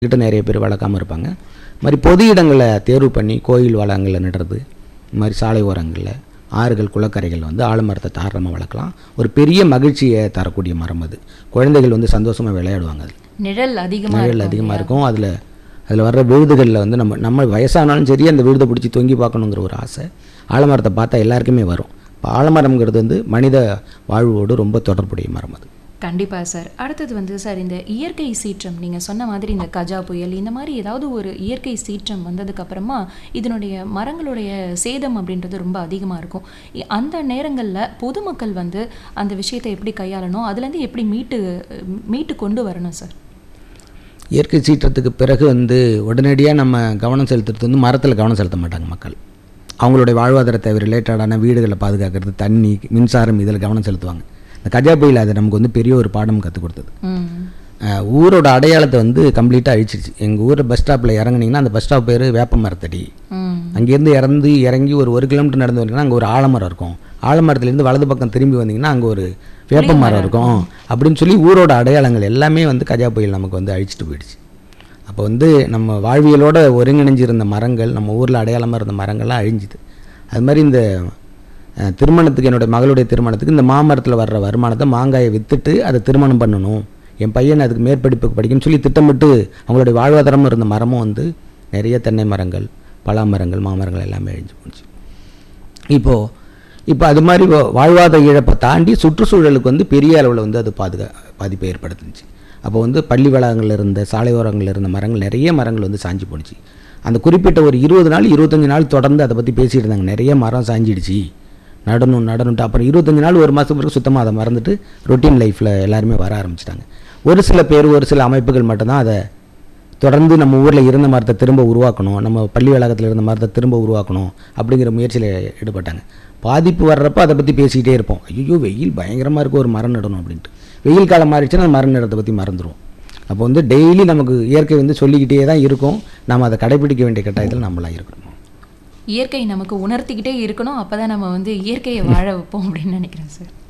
கிட்ட நிறைய பேர் வளர்க்காம இருப்பாங்க இது மாதிரி பொது இடங்களை தேர்வு பண்ணி கோயில் வளங்களில் நடுறது இது மாதிரி சாலை ஓரங்களில் ஆறுகள் குளக்கரைகள் வந்து ஆலமரத்தை தாராளமாக வளர்க்கலாம் ஒரு பெரிய மகிழ்ச்சியை தரக்கூடிய மரம் அது குழந்தைகள் வந்து சந்தோஷமாக விளையாடுவாங்க அது நிழல் அதிகமா நிழல் இருக்கும் அதிகமாக இல்லையா? இருக்கும் அதில் அதில் வர்ற விழுதுகளில் வந்து நம்ம நம்ம வயசானாலும் சரி அந்த விழுதை பிடிச்சி தொங்கி பார்க்கணுங்கிற ஒரு ஆசை ஆலமரத்தை பார்த்தா எல்லாருக்குமே வரும் இப்போ ஆலமரம்ங்கிறது வந்து மனித வாழ்வோடு ரொம்ப தொடர்புடைய மரம் அது கண்டிப்பா சார் அடுத்தது வந்து சார் இந்த இயற்கை சீற்றம் நீங்க சொன்ன மாதிரி இந்த கஜா புயல் இந்த மாதிரி ஏதாவது ஒரு இயற்கை சீற்றம் வந்ததுக்கு அப்புறமா இதனுடைய மரங்களுடைய சேதம் அப்படின்றது ரொம்ப அதிகமா இருக்கும் இ- அந்த நேரங்கள்ல பொதுமக்கள் வந்து அந்த விஷயத்தை எப்படி கையாளணும் அதுல இருந்து எப்படி மீட்டு மீட்டு கொண்டு வரணும் சார் இயற்கை சீற்றத்துக்கு பிறகு வந்து உடனடியாக நம்ம கவனம் செலுத்துறது வந்து மரத்தில் கவனம் செலுத்த மாட்டாங்க மக்கள் அவங்களுடைய வாழ்வாதாரத்தை ரிலேட்டடான வீடுகளை பாதுகாக்கிறது தண்ணி மின்சாரம் இதில் கவனம் செலுத்துவாங்க இந்த கஜா புயல் அது நமக்கு வந்து பெரிய ஒரு பாடம் கற்றுக் கொடுத்தது ம் அஹ் ஊரோட அடையாளத்தை வந்து கம்ப்ளீட்டாக அழிச்சிருச்சு எங்கள் ஊர் பஸ் ஸ்டாப்பில் இறங்குனீங்கன்னா அந்த பஸ் ஸ்டாப் பேர் வேப்ப மரத்தடி ம் அங்கேருந்து இறந்து இறங்கி ஒரு ஒரு கிலோமீட்டர் நடந்து வந்தீங்கன்னா அங்கே ஒரு ஆலமரம் இருக்கும் ஆலமரத்துலேருந்து வலது பக்கம் திரும்பி வந்தீங்கன்னா அங்கே ஒரு வேப்ப மரம் இருக்கும் அப்படின்னு சொல்லி ஊரோட அடையாளங்கள் எல்லாமே வந்து கஜா புயல் நமக்கு வந்து அழிச்சிட்டு போயிடுச்சு அப்போ வந்து நம்ம வாழ்வியலோட ஒருங்கிணைஞ்சிருந்த மரங்கள் நம்ம ஊரில் அடையாளமாக இருந்த மரங்கள்லாம் அழிஞ்சுது அது மாதிரி இந்த அஹ், திருமணத்துக்கு என்னுடைய மகளுடைய திருமணத்துக்கு இந்த மாமரத்தில் வர்ற வருமானத்தை மாங்காயை விற்றுட்டு அதை திருமணம் பண்ணணும் என் பையன் அதுக்கு மேற்படிப்புக்கு படிக்கணும்னு சொல்லி திட்டமிட்டு அவங்களுடைய வாழ்வாதாரமும் இருந்த மரமும் வந்து நிறைய தென்னை மரங்கள் பலா மரங்கள் மாமரங்கள் எல்லாமே அழிஞ்சு போச்சு இப்போது இப்போ அது மாதிரி வா- வாழ்வாதார இழப்பை தாண்டி சுற்றுச்சூழலுக்கு வந்து பெரிய அளவில் வந்து அது பாதுகா பாதிப்பை ஏற்படுத்துச்சு அப்போ வந்து பள்ளி வளாகங்களில் இருந்த சாலை ஓரங்களில் இருந்த மரங்கள் நிறைய மரங்கள் வந்து சாஞ்சு போணுச்சு அந்த குறிப்பிட்ட ஒரு இருபது நாள் இருபத்தஞ்சி நாள் தொடர்ந்து அதை பற்றி பேசிட்டு இருந்தாங்க நிறைய மரம் சாஞ்சிடுச்சு நடணும் நடணுன்ட்டு அப்புறம் இருபத்தஞ்சி நாள் ஒரு மாதம் பிறகு சுத்தமாக அதை மறந்துட்டு ரொட்டீன் லைஃப்பில் எல்லாருமே வர ஆரம்பிச்சிட்டாங்க ஒரு சில பேர் ஒரு சில அமைப்புகள் மட்டும்தான் அதை தொடர்ந்து நம்ம ஊரில் இருந்த மரத்தை திரும்ப உருவாக்கணும் நம்ம பள்ளி வளாகத்தில் இருந்த மரத்தை திரும்ப உருவாக்கணும் அப்படிங்கிற முயற்சியில் ஈடுபட்டாங்க பாதிப்பு வர்றப்ப அதை பற்றி பேசிக்கிட்டே இருப்போம் ஐயோ வெயில் பயங்கரமாக இருக்கும் ஒரு மரம் நடணும் அப்படின்ட்டு வெயில் காலம் மாறிடுச்சுன்னா அந்த மரம் நடத்தை பற்றி மறந்துடுவோம் அப்போ வந்து டெய்லி நமக்கு இயற்கை வந்து சொல்லிக்கிட்டே தான் இருக்கும் நம்ம அதை கடைபிடிக்க வேண்டிய கட்டாயத்தில் நம்மளாம் இருக்கணும் இயற்கை நமக்கு உணர்த்திக்கிட்டே இருக்கணும் அப்பதான் நம்ம வந்து இயற்கையை வாழ வைப்போம் அப்படின்னு நினைக்கிறேன் சார்